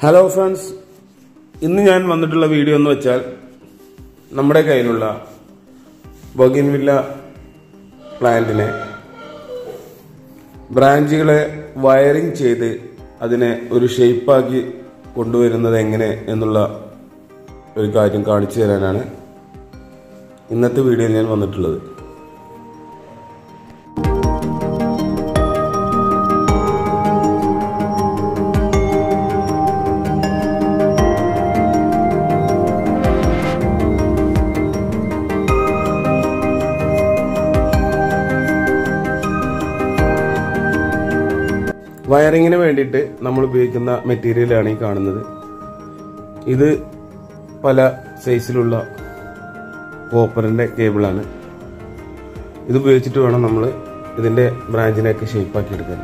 Hello friends ഇന്ന് ഞാൻ വന്നിട്ടുള്ള വീഡിയോ എന്ന് വെച്ചാൽ നമ്മുടെ കയ്യിലുള്ള ബൊഗിൻവില്ല പ്ലാന്റിനെ ബ്രാഞ്ചുകളെ വയറിംഗ് ചെയ്ത് അതിനെ ഒരു ഷേപ്പാക്കി കൊണ്ടുവരുന്നത് എങ്ങനെ എന്നുള്ള ഒരു കാര്യം കാണിച്ചു തരാനാണ് ഇന്നത്തെ വീഡിയോയിൽ ഞാൻ വന്നിട്ടുള്ളത് വയറിങ്ങിന് വേണ്ടിയിട്ട് നമ്മൾ ഉപയോഗിക്കുന്ന മെറ്റീരിയലാണ് ഈ കാണുന്നത് ഇത് പല സൈസിലുള്ള കോപ്പറിന്റെ കേബിളാണ് ഇത് ഉപയോഗിച്ചിട്ട് വേണം നമ്മൾ ഇതിന്റെ ബ്രാഞ്ചിനെയൊക്കെ ഷേപ്പാക്കി എടുക്കാൻ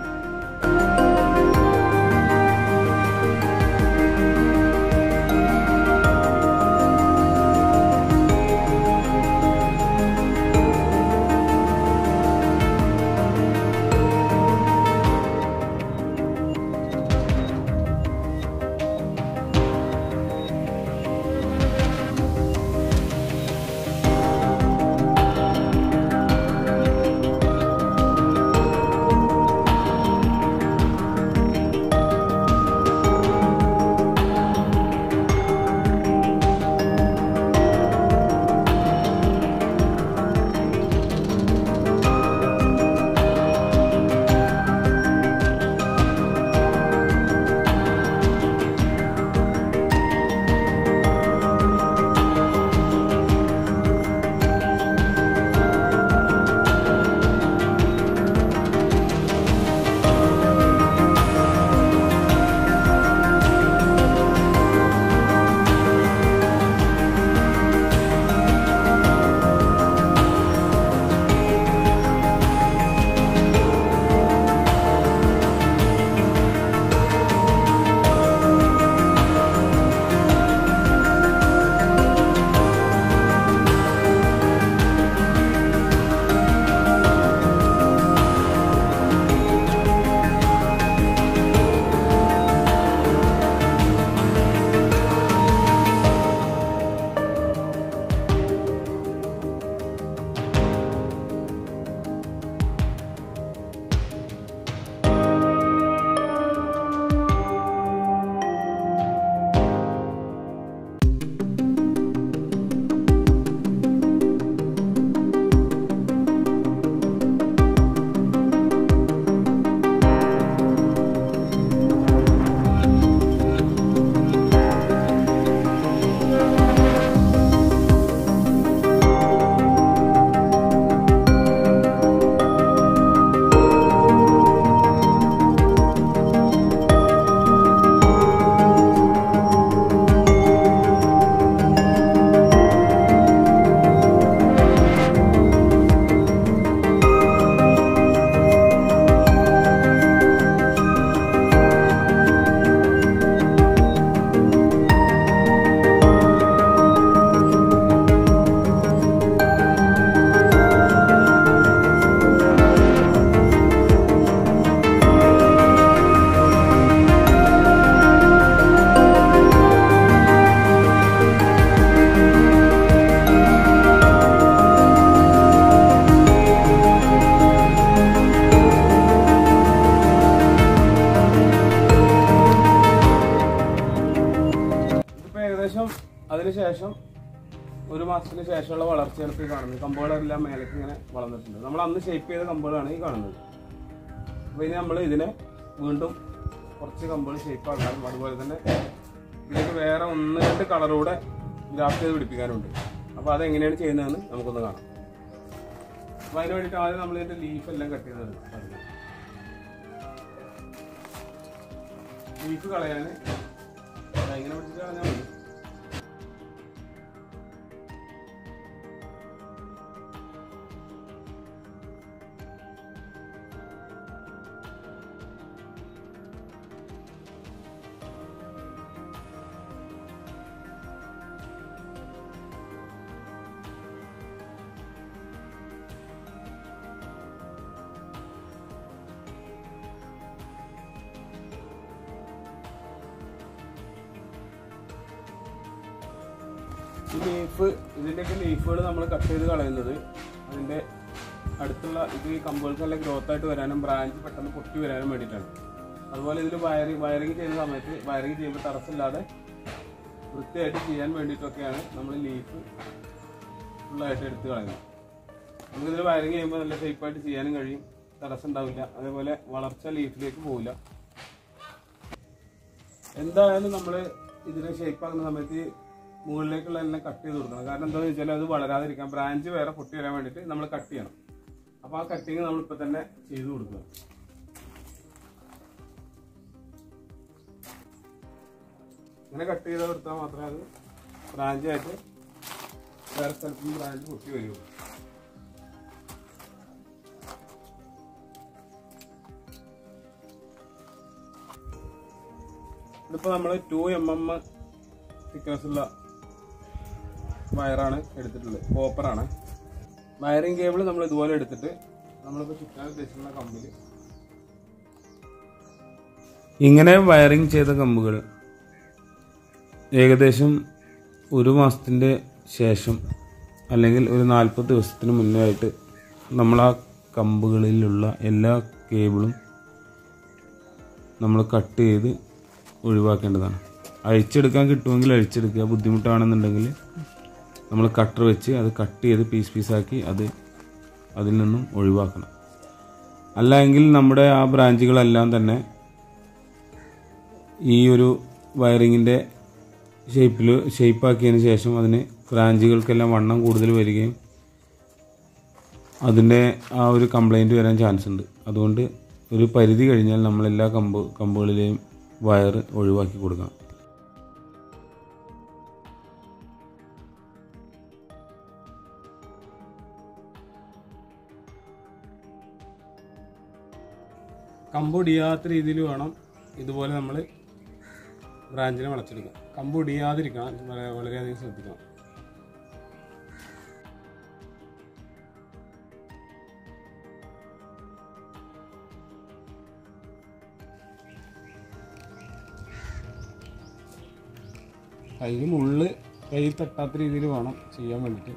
ഇതിപ്പോ ഏകദേശം അതിനുശേഷം ഒരു മാസത്തിന് ശേഷമുള്ള വളർച്ചയാണ് ഇപ്പോൾ ഈ കാണുന്നത് കമ്പുകളെല്ലാം മേലേക്ക് ഇങ്ങനെ വളർന്നിട്ടുണ്ട് നമ്മൾ അന്ന് ഷേപ്പ് ചെയ്ത കമ്പുകളാണ് ഈ കാണുന്നത് അപ്പോൾ ഇനി നമ്മൾ ഇതിനെ വീണ്ടും കുറച്ച് കമ്പുകൾ ഷേപ്പ് ആക്കാനും അതുപോലെ തന്നെ ഇതിലേക്ക് വേറെ ഒന്ന് രണ്ട് കളറൂടെ ഗ്രാഫ്റ്റ് ചെയ്ത് പിടിപ്പിക്കാനുണ്ട് അപ്പോൾ അതെങ്ങനെയാണ് ചെയ്യുന്നതെന്ന് നമുക്കൊന്ന് കാണാം അപ്പോൾ അതിന് വേണ്ടിയിട്ട് ആദ്യം നമ്മൾ ഇതിന്റെ ലീഫ് എല്ലാം കട്ട് ചെയ്ത് ലീഫ് കളയാൻ ഇങ്ങനെ പിടിച്ചിട്ട് കളഞ്ഞാൽ മതി ഈ ലീഫ് ഇതിൻ്റെയൊക്കെ ലീഫുകൾ നമ്മൾ കട്ട് ചെയ്ത് കളയുന്നത് അതിൻ്റെ അടുത്തുള്ള ഇത് ഈ കമ്പുകൾക്ക് നല്ല ഗ്രോത്ത് ആയിട്ട് വരാനും ബ്രാഞ്ച് പെട്ടെന്ന് പൊട്ടി വരാനും വേണ്ടിയിട്ടാണ് അതുപോലെ ഇതിൽ വയറിങ് വയറിങ് ചെയ്യുന്ന സമയത്ത് വയറിങ് ചെയ്യുമ്പോൾ തടസ്സമില്ലാതെ വൃത്തിയായിട്ട് ചെയ്യാൻ വേണ്ടിയിട്ടൊക്കെയാണ് നമ്മൾ ലീഫ് ഫുള്ളായിട്ട് എടുത്ത് കളയുന്നത് നമുക്ക് ഇതിൽ വയറിങ് ചെയ്യുമ്പോൾ നല്ല ഷേപ്പായിട്ട് ചെയ്യാനും കഴിയും തടസ്സം ഉണ്ടാവില്ല അതേപോലെ വളർച്ച ലീഫിലേക്ക് പോവില്ല എന്തായാലും നമ്മൾ ഇതിനെ ഷേപ്പ് ആക്കുന്ന സമയത്ത് മുകളിലേക്കുള്ള എല്ലാം കട്ട് ചെയ്ത് കൊടുക്കണം കാരണം എന്താണെന്ന് വെച്ചാൽ അത് വളരാതിരിക്കാൻ ബ്രാഞ്ച് വേറെ പൊട്ടി വരാൻ വേണ്ടിയിട്ട് നമ്മൾ കട്ട് ചെയ്യണം അപ്പോൾ ആ കട്ടിങ് നമ്മൾ ഇപ്പൊ തന്നെ ചെയ്ത് കൊടുക്കുക ഇങ്ങനെ കട്ട് ചെയ്ത് കൊടുത്താൽ മാത്രമേ അത് ബ്രാഞ്ച് ആയിട്ട് വേറെ സ്ഥലത്ത് നിന്ന് ബ്രാഞ്ച് പൊട്ടി വരുള്ളൂ ഇതിപ്പോ നമ്മൾ ടു എം എം തിക്നെസ് ഉള്ള വയറാണ് എടുത്തിട്ടുള്ളത് കോപ്പറാണ് വയറിംഗ് കേബിൾ നമ്മൾ ഇതുപോലെ എടുത്തിട്ട് നമ്മളിപ്പോൾ ചുറ്റാൻ ഉദ്ദേശിക്കുന്ന കമ്പിൽ ഇങ്ങനെ വയറിംഗ് ചെയ്ത കമ്പുകൾ ഏകദേശം ഒരു മാസത്തിൻ്റെ ശേഷം അല്ലെങ്കിൽ ഒരു നാൽപ്പത് ദിവസത്തിന് മുന്നേ ആയിട്ട് നമ്മൾ ആ കമ്പുകളിലുള്ള എല്ലാ കേബിളും നമ്മൾ കട്ട് ചെയ്ത് ഒഴിവാക്കേണ്ടതാണ് അഴിച്ചെടുക്കാൻ കിട്ടുമെങ്കിൽ അഴിച്ചെടുക്കുക ബുദ്ധിമുട്ടാണെന്നുണ്ടെങ്കിൽ നമ്മൾ കട്ടർ വെച്ച് അത് കട്ട് ചെയ്ത് പീസ് പീസാക്കി അത് അതിൽ നിന്നും ഒഴിവാക്കണം അല്ല എങ്കിൽ നമ്മുടെ ആ ബ്രാഞ്ചുകളെല്ലാം തന്നെ ഈ ഒരു വയറിങ്ങിൻ്റെ ഷേപ്പിൽ ഷേപ്പാക്കിയതിന് ശേഷം അതിന് ബ്രാഞ്ചുകൾക്കെല്ലാം വണ്ണം കൂടുതൽ വരികയും അതിൻ്റെ ആ ഒരു കംപ്ലൈൻറ്റ് വരാൻ ചാൻസ് ഉണ്ട് അതുകൊണ്ട് ഒരു പരിധി കഴിഞ്ഞാൽ നമ്മൾ എല്ലാ കമ്പ് കമ്പുകളിലെയും വയർ ഒഴിവാക്കി കൊടുക്കണം കമ്പൊടിയാത്ത രീതിയിൽ വേണം ഇതുപോലെ നമ്മൾ ബ്രാഞ്ചിനെ വളച്ചെടുക്കുക കമ്പൊടിയാതിരിക്കണം വളരെ- വളരെയധികം ശ്രദ്ധിക്കണം കയ്യിൽ മുള്ള് കൈ തട്ടാത്ത രീതിയിൽ വേണം ചെയ്യാൻ വേണ്ടിയിട്ട്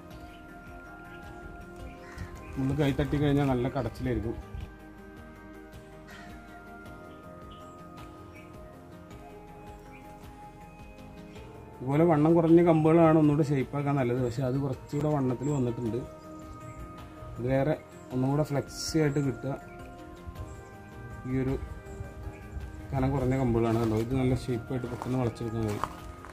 മുള്ള് കൈ തട്ടി കഴിഞ്ഞാൽ നല്ല കടച്ചിലായിരിക്കും ഇതുപോലെ വണ്ണം കുറഞ്ഞ കമ്പുകളാണ് ഒന്നുകൂടെ ഷേപ്പാക്കാൻ നല്ലത് പക്ഷെ അത് കുറച്ചുകൂടെ വണ്ണത്തിൽ വന്നിട്ടുണ്ട് ഇത് വേറെ ഒന്നുകൂടെ ഫ്ലെക്സി ആയിട്ട് കിട്ടുക ഈ ഒരു കനം കുറഞ്ഞ കമ്പുകളാണ് കണ്ടോ ഇത് നല്ല ഷേപ്പായിട്ട് പെട്ടെന്ന് വളച്ചെടുക്കാൻ കഴിയും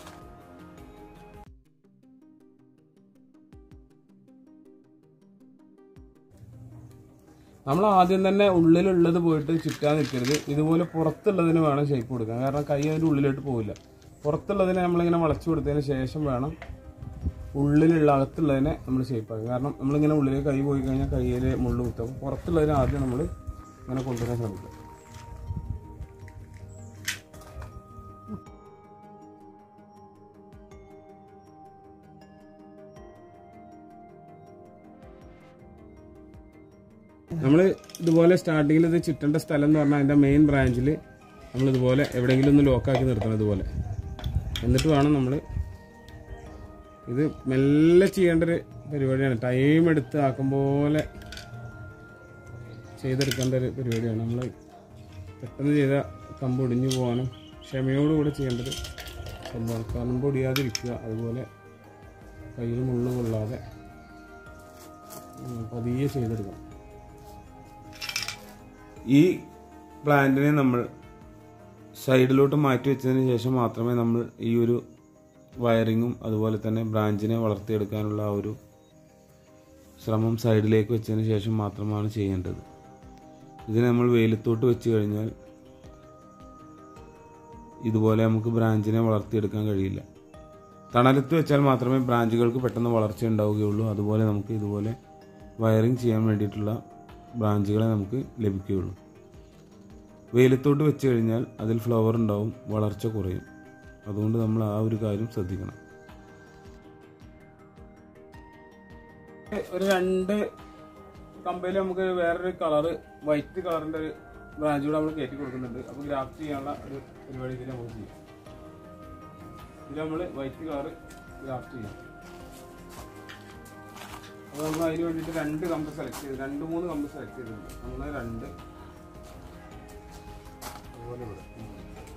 നമ്മൾ ആദ്യം തന്നെ ഉള്ളിലുള്ളത് പോയിട്ട് ചുറ്റാൻ നിൽക്കരുത് ഇതുപോലെ പുറത്തുള്ളതിന് വേണം ഷേപ്പ് കൊടുക്കാൻ കാരണം കൈ അതിൻ്റെ ഉള്ളിലോട്ട് പോവില്ല പുറത്തുള്ളതിനെ നമ്മളിങ്ങനെ വളച്ചു കൊടുത്തതിന് ശേഷം വേണം ഉള്ളിലുള്ള അകത്തുള്ളതിനെ നമ്മൾ ഷേപ്പ് ആക്കുക കാരണം നമ്മളിങ്ങനെ ഉള്ളിലേക്ക് കൈ പോയി കഴിഞ്ഞാൽ കയ്യിൽ മുള്ളു കുത്തും അപ്പോൾ പുറത്തുള്ളതിനെ ആദ്യം നമ്മൾ ഇങ്ങനെ കൊണ്ടുവരാൻ ശ്രമിക്കുക നമ്മൾ ഇതുപോലെ സ്റ്റാർട്ടിങ്ങിൽ ഇത് ചുറ്റേണ്ട സ്ഥലം എന്ന് പറഞ്ഞാൽ അതിൻ്റെ മെയിൻ ബ്രാഞ്ചിൽ നമ്മൾ ഇതുപോലെ എവിടെയെങ്കിലും ഒന്ന് ലോക്കാക്കി നിർത്തണം ഇതുപോലെ എന്നിട്ട് വേണം നമ്മൾ ഇത് മെല്ലെ ചെയ്യേണ്ട ഒരു പരിപാടിയാണ് ടൈം എടുത്ത് ആക്കും പോലെ ചെയ്തെടുക്കേണ്ട ഒരു പരിപാടിയാണ് നമ്മൾ പെട്ടെന്ന് ചെയ്ത കമ്പ് ഒടിഞ്ഞു പോകാനും ക്ഷമയോടുകൂടി ചെയ്യേണ്ടത് സംഭവം കമ്പ് ഒടിയാതിരിക്കുക അതുപോലെ കയ്യിൽ മുള്ളു കൊള്ളാതെ ഉം, പതിയെ ചെയ്തെടുക്കണം ഈ പ്ലാന്റിനെ നമ്മൾ സൈഡിലോട്ട് മാറ്റി വെച്ചതിന് ശേഷം മാത്രമേ നമ്മൾ ഈ ഒരു വയറിങ്ങും അതുപോലെ തന്നെ ബ്രാഞ്ചിനെ വളർത്തിയെടുക്കാനുള്ള ആ ഒരു ശ്രമം സൈഡിലേക്ക് വെച്ചതിന് ശേഷം മാത്രമാണ് ചെയ്യേണ്ടത് ഇതിനെ നമ്മൾ വെയിലത്തോട്ട് വെച്ച് കഴിഞ്ഞാൽ ഇതുപോലെ നമുക്ക് ബ്രാഞ്ചിനെ വളർത്തിയെടുക്കാൻ കഴിയില്ല തണലത്ത് വെച്ചാൽ മാത്രമേ ബ്രാഞ്ചുകൾക്ക് പെട്ടെന്ന് വളർച്ച ഉണ്ടാവുകയുള്ളൂ അതുപോലെ നമുക്ക് ഇതുപോലെ വയറിങ് ചെയ്യാൻ വേണ്ടിയിട്ടുള്ള ബ്രാഞ്ചുകളെ നമുക്ക് ലഭിക്കുകയുള്ളൂ വെയിലത്തോട്ട് വെച്ച് കഴിഞ്ഞാൽ അതിൽ ഫ്ലവർ ഉണ്ടാവും വളർച്ച കുറയും അതുകൊണ്ട് നമ്മൾ ആ ഒരു കാര്യം ശ്രദ്ധിക്കണം ഒരു രണ്ട് കമ്പയിൽ നമുക്ക് വേറൊരു കളറ് വൈറ്റ് കളറിന്റെ ഒരു ബ്രാഞ്ച് കൂടെ നമ്മൾ കയറ്റി കൊടുക്കുന്നുണ്ട് അപ്പോൾ ഗ്രാഫ്റ്റ് ചെയ്യാനുള്ള ഒരു പരിപാടി ഇതിൽ നമുക്ക് ചെയ്യാം ഇത് നമ്മൾ വൈറ്റ് കളർ ഗ്രാഫ്റ്റ് ചെയ്യാം അപ്പോൾ നമ്മൾ അതിന് വേണ്ടിയിട്ട് രണ്ട് കമ്പ് സെലക്ട് ചെയ്ത് രണ്ട് മൂന്ന് കമ്പ് സെലക്ട് ചെയ്തിട്ടുണ്ട് ഒന്ന് രണ്ട് അതുപോലെ ഇവിടെ മൂന്ന്.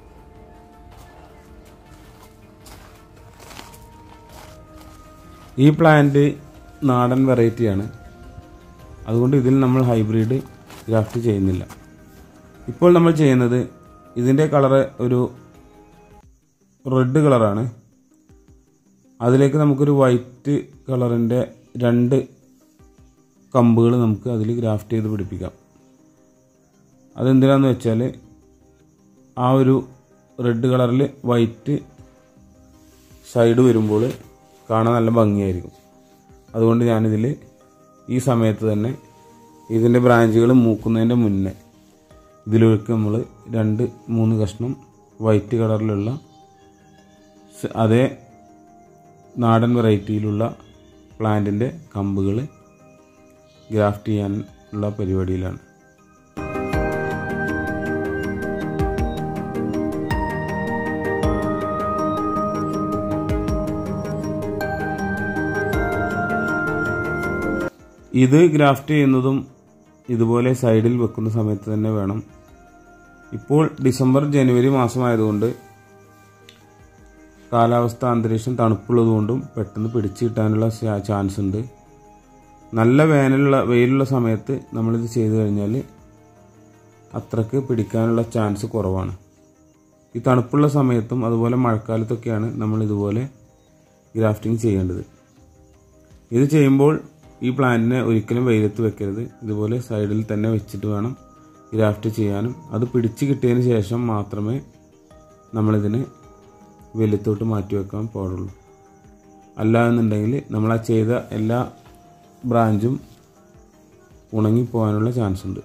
ഈ പ്ലാന്റ് നാടൻ വെറൈറ്റിയാണ് അതുകൊണ്ട് ഇതിൽ നമ്മൾ ഹൈബ്രിഡ് ഗ്രാഫ്റ്റ് ചെയ്യുന്നില്ല ഇപ്പോൾ നമ്മൾ ചെയ്യുന്നത് ഇതിൻ്റെ കളറ് ഒരു റെഡ് കളറാണ് അതിലേക്ക് നമുക്കൊരു വൈറ്റ് കളറിൻ്റെ രണ്ട് കമ്പുകൾ നമുക്ക് അതിൽ ഗ്രാഫ്റ്റ് ചെയ്ത് പിടിപ്പിക്കാം അതെന്തിനാന്ന് വെച്ചാൽ ആ ഒരു റെഡ് കളറിൽ വൈറ്റ് സൈഡ് വരുമ്പോൾ കാണാൻ നല്ല ഭംഗിയായിരിക്കും അതുകൊണ്ട് ഞാനിതിൽ ഈ സമയത്ത് തന്നെ ഇതിൻ്റെ ബ്രാഞ്ചുകൾ മൂക്കുന്നതിൻ്റെ മുന്നേ ഇതിലേക്ക് നമ്മൾ രണ്ട് മൂന്ന് കഷ്ണം വൈറ്റ് കളറിലുള്ള സ- അതേ നാടൻ വെറൈറ്റിയിലുള്ള പ്ലാന്റിൻ്റെ കമ്പുകൾ ഗ്രാഫ്റ്റ് ചെയ്യാനുള്ള പരിപാടിയിലാണ് ഇത് ഗ്രാഫ്റ്റ് ചെയ്യുന്നതും ഇതുപോലെ സൈഡിൽ വെക്കുന്ന സമയത്ത് തന്നെ വേണം ഇപ്പോൾ ഡിസംബർ ജനുവരി മാസമായതുകൊണ്ട് കാലാവസ്ഥ അന്തരീക്ഷം തണുപ്പുള്ളതുകൊണ്ടും പെട്ടെന്ന് പിടിച്ചു കിട്ടാനുള്ള ചാ- ചാൻസ് ഉണ്ട് നല്ല വേനലുള്ള വെയിലുള്ള സമയത്ത് നമ്മളിത് ചെയ്തു കഴിഞ്ഞാൽ അത്രക്ക് പിടിക്കാനുള്ള ചാൻസ് കുറവാണ് ഈ തണുപ്പുള്ള സമയത്തും അതുപോലെ മഴക്കാലത്തൊക്കെയാണ് നമ്മൾ ഇതുപോലെ ഗ്രാഫ്റ്റിംഗ് ചെയ്യേണ്ടത് ഇത് ചെയ്യുമ്പോൾ ഈ പ്ലാന്റിനെ ഒരിക്കലും വെയിലത്ത് വെക്കരുത് ഇതുപോലെ സൈഡിൽ തന്നെ വെച്ചിട്ട് വേണം ഗ്രാഫ്റ്റ് ചെയ്യാനും അത് പിടിച്ച് കിട്ടിയതിന് ശേഷം മാത്രമേ നമ്മളിതിനെ വെയിലത്തോട്ട് മാറ്റി വെക്കാൻ പാടുള്ളൂ അല്ല എന്നുണ്ടെങ്കിൽ നമ്മൾ ആ ചെയ്ത എല്ലാ ബ്രാഞ്ചും ഉണങ്ങിപ്പോകാനുള്ള ചാൻസ് ഉണ്ട്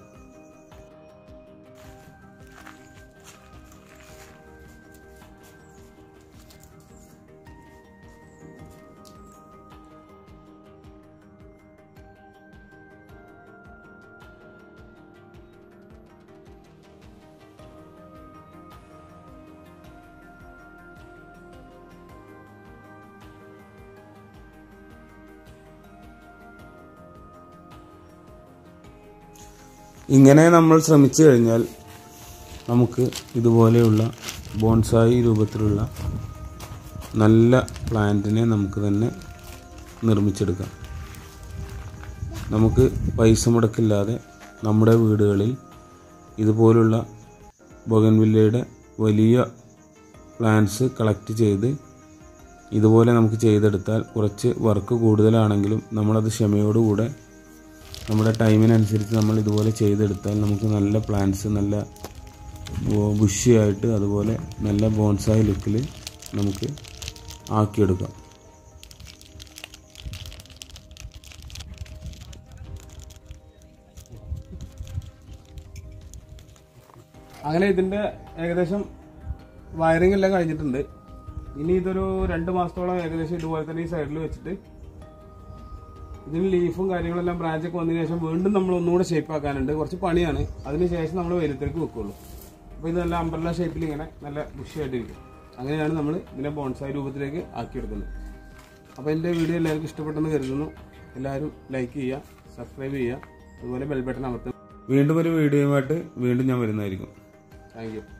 ഇങ്ങനെ നമ്മൾ ശ്രമിച്ചു കഴിഞ്ഞാൽ നമുക്ക് ഇതുപോലെയുള്ള ബോൺസായി രൂപത്തിലുള്ള നല്ല പ്ലാന്റിനെ നമുക്ക് തന്നെ നിർമ്മിച്ചെടുക്കാം നമുക്ക് പൈസ മുടക്കില്ലാതെ നമ്മുടെ വീടുകളിൽ ഇതുപോലുള്ള ബൊഗൻവില്ലയുടെ വലിയ പ്ലാന്റ്സ് കളക്ട് ചെയ്ത് ഇതുപോലെ നമുക്ക് ചെയ്തെടുത്താൽ കുറച്ച് വർക്ക് കൂടുതലാണെങ്കിലും നമ്മളത് ക്ഷമയോടുകൂടെ നമ്മുടെ ടൈമിനനുസരിച്ച് നമ്മൾ ഇതുപോലെ ചെയ്തെടുത്താൽ നമുക്ക് നല്ല പ്ലാന്റ്സ് നല്ല ബുഷിയായിട്ട് അതുപോലെ നല്ല ബോൺസായി ലുക്കിൽ നമുക്ക് ആക്കിയെടുക്കാം അങ്ങനെ ഇതിന്റെ ഏകദേശം വയറിംഗ് എല്ലാം കഴിഞ്ഞിട്ടുണ്ട് ഇനി ഇതൊരു രണ്ട് മാസത്തോളം ഏകദേശം ഇതുപോലെ തന്നെ ഈ സൈഡിൽ വെച്ചിട്ട് ഇതിന് ലീഫും കാര്യങ്ങളെല്ലാം ബ്രാഞ്ചൊക്കെ വന്നതിന് ശേഷം വീണ്ടും നമ്മൾ ഒന്നുകൂടെ ഷേപ്പ് ആക്കാനുണ്ട് കുറച്ച് പണിയാണ് അതിനുശേഷം നമ്മൾ വെയിലത്തേക്ക് വെക്കുള്ളൂ അപ്പോൾ ഇത് നല്ല അമ്പർല ഷേപ്പിൽ ഇങ്ങനെ നല്ല ബുഷിയായിട്ടിരിക്കും അങ്ങനെയാണ് നമ്മൾ ഇതിനെ ബോൺസായി രൂപത്തിലേക്ക് ആക്കിയെടുക്കുന്നത് അപ്പോൾ എൻ്റെ വീഡിയോ എല്ലാവർക്കും ഇഷ്ടപ്പെട്ടെന്ന് കരുതുന്നു എല്ലാവരും ലൈക്ക് ചെയ്യുക സബ്സ്ക്രൈബ് ചെയ്യുക അതുപോലെ ബെൽ ബട്ടൺ അമർത്തുക വീണ്ടും ഒരു വീഡിയോയുമായിട്ട് വീണ്ടും ഞാൻ വരുന്നതായിരിക്കും താങ്ക് യു